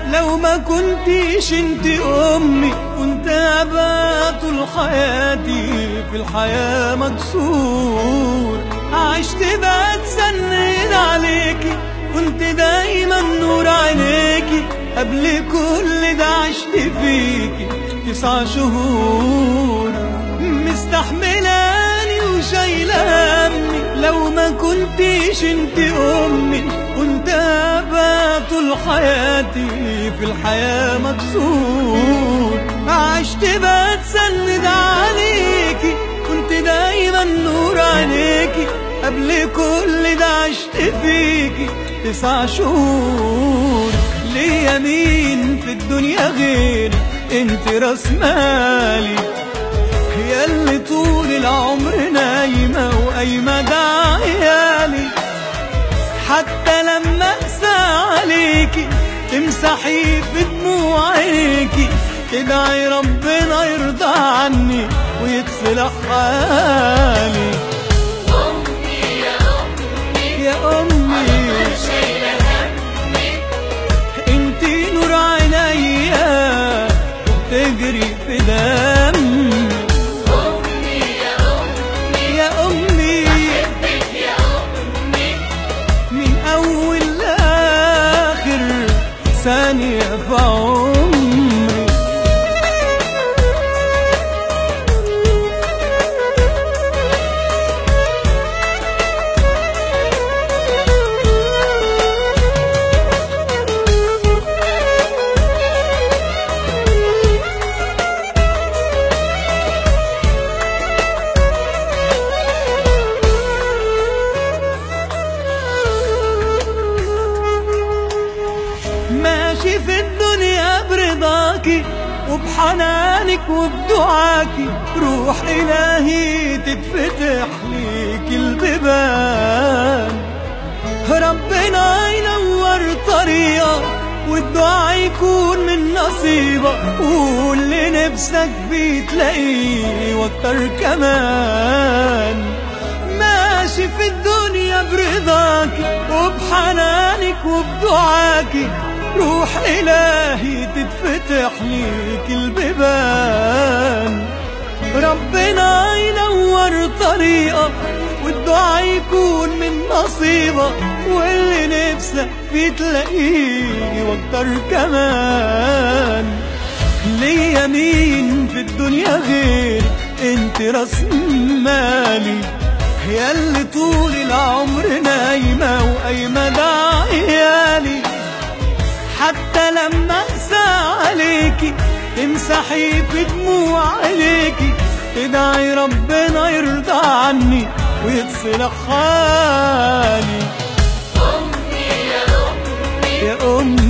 لو ما كنتيش انت امي كنت ابقى طول حياتي في الحياة مكسور عشت بتسند عليكي كنت دايما نور عينيكي قبل كل ده عشت فيكي تسع شهور مستحملاني وشايلة همي لو ما كنتيش انت امي كنت ابقى طول حياتي في الحياة مكسور عشت بتسند عليكي كنت دايما نور عينيكي قبل كل ده عشت فيكي تسع شهور ليا مين في الدنيا غيرك انت راس مالي هي اللي طول العمر نايمة وقايمة ده عيالي حتى لما اقسى عليكي تمسحي بدموع عينيكي تدعي ربنا يرضى عني ويتصلح حالي أمي يا أمي يا امي شايلة همي انتي نور عينيا وبتجري في دمي أمي يا أمي يا امي بك يا أمي من اول لاخر ثانية في عمري ماشي في الدنيا برضاكي وبحنانك وبدعاكي روح إلهي تتفتح ليك البيبان ربنا ينور طريقك والدعاء يكون من نصيبك واللي نفسك فيه تلاقيه واكتر كمان ماشي في الدنيا برضاكي وبحنانك وبدعاكي روح إلهي تتفتح ليك البيبان ربنا ينور طريقك والدعاء يكون من نصيبك واللي نفسك فيه تلاقيه واكتر كمان ليا مين في الدنيا غير انت راس مالي هي اللي طول العمر نايمة وقايمة ده عيالي حتى لما اقسى عليكي تمسحي في دموع عينيكي تدعي ربنا يرضى عني ويتصلح حالي أمي يا أمي يا أمي